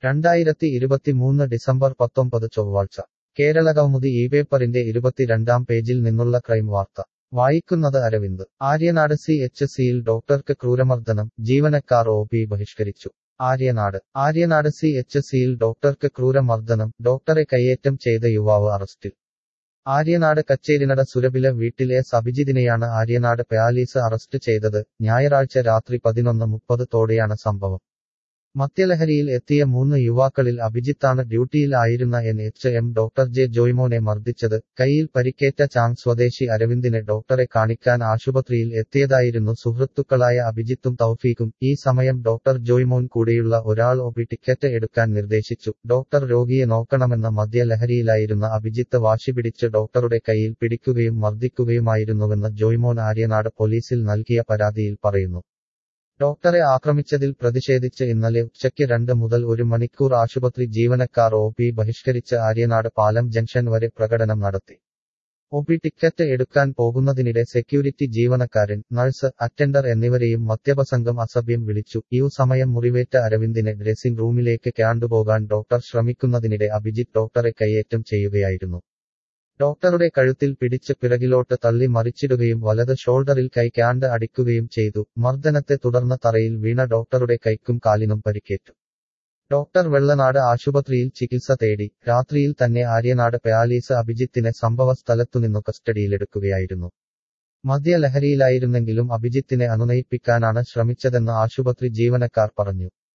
രണ്ടായിരത്തി ഇരുപത്തിമൂന്ന് ഡിസംബർ പത്തൊമ്പത് ചൊവ്വാഴ്ച കേരള കൗമുദി ഈ പേപ്പറിന്റെ ഇരുപത്തിരണ്ടാം പേജിൽ നിന്നുള്ള ക്രൈം വാർത്ത വായിക്കുന്നത് അരവിന്ദ് ആര്യനാട് സി എച്ച് സിയിൽ ഡോക്ടർക്ക് ക്രൂരമർദ്ദനം ജീവനക്കാർ ഒ പി ബഹിഷ്കരിച്ചു ആര്യനാട് ആര്യനാട് സി എച്ച് സിയിൽ ഡോക്ടർക്ക് ക്രൂരമർദ്ദനം ഡോക്ടറെ കയ്യേറ്റം ചെയ്ത യുവാവ് അറസ്റ്റിൽ ആര്യനാട് കച്ചേരിനട സുരഭില വീട്ടിലെ സബിജിതിനെയാണ് ആര്യനാട് പയാലീസ് അറസ്റ്റ് ചെയ്തത് ഞായറാഴ്ച രാത്രി പതിനൊന്ന് മുപ്പത് തോടെയാണ് സംഭവം മദ്യലഹരിയിൽ എത്തിയ മൂന്ന് യുവാക്കളിൽ അഭിജിത്താണ് ഡ്യൂട്ടിയിൽ ആയിരുന്ന N H M doctor J ജോയ്മോനെ മർദ്ദിച്ചത് കൈയിൽ പരിക്കേറ്റ ചാങ് സ്വദേശി അരവിന്ദിനെ ഡോക്ടറെ കാണിക്കാൻ ആശുപത്രിയിൽ എത്തിയതായിരുന്നു സുഹൃത്തുക്കളായ അഭിജിത്തും തൗഫീഖും ഈ സമയം ഡോക്ടർ ജോയ്മോൻ കൂടെയുള്ള ഒരാൾ ഒബി ടിക്കറ്റ് എടുക്കാൻ നിർദ്ദേശിച്ചു ഡോക്ടർ രോഗിയെ നോക്കണമെന്ന മദ്യലഹരിയിലായിരുന്ന അഭിജിത്ത് വാശിപിടിച്ച് ഡോക്ടറുടെ കൈയിൽ പിടിക്കുകയും മർദ്ദിക്കുകയുമായിരുന്നുവെന്ന് ജോയ്മോൻ ആര്യനാട് പോലീസിൽ നൽകിയ പരാതിയിൽ പറയുന്നു ഡോക്ടറെ ആക്രമിച്ചതിൽ പ്രതിഷേധിച്ച് ഇന്നലെ ഉച്ചയ്ക്ക് രണ്ട് മുതൽ ഒരു മണിക്കൂർ ആശുപത്രി ജീവനക്കാർ ഒ പി ബഹിഷ്കരിച്ച് ആര്യനാട് പാലം ജംഗ്ഷൻ വരെ പ്രകടനം നടത്തി ഒ പി ടിക്കറ്റ് എടുക്കാൻ പോകുന്നതിനിടെ സെക്യൂരിറ്റി ജീവനക്കാരൻ നഴ്സ് അറ്റൻഡർ എന്നിവരെയും മദ്യപസംഘം അസഭ്യം വിളിച്ചു ഈ സമയം മുറിവേറ്റ അരവിന്ദിനെ ഡ്രസ്സിംഗ് റൂമിലേക്ക് കൊണ്ടുപോകാൻ ഡോക്ടർ ശ്രമിക്കുന്നതിനിടെ അഭിജിത്ത് ഡോക്ടറെ കയ്യേറ്റം ചെയ്യുകയായിരുന്നു ഡോക്ടറുടെ കഴുത്തിൽ പിടിച്ച് പിറകിലോട്ട് തള്ളി മറിച്ചിടുകയും വലത് ഷോൾഡറിൽ കൈ ക്യാണ്ട് അടിക്കുകയും ചെയ്തു മർദ്ദനത്തെ തുടർന്ന് തറയിൽ വീണ ഡോക്ടറുടെ കൈക്കും കാലിനും പരിക്കേറ്റു ഡോക്ടർ വെള്ളനാട് ആശുപത്രിയിൽ ചികിത്സ തേടി രാത്രിയിൽ തന്നെ ആര്യനാട് പയാലീസ് അഭിജിത്തിനെ സംഭവ സ്ഥലത്തുനിന്നു കസ്റ്റഡിയിലെടുക്കുകയായിരുന്നു മദ്യലഹരിയിലായിരുന്നെങ്കിലും അഭിജിത്തിനെ അനുനയിപ്പിക്കാനാണ് ശ്രമിച്ചതെന്ന് ആശുപത്രി ജീവനക്കാർ പറഞ്ഞു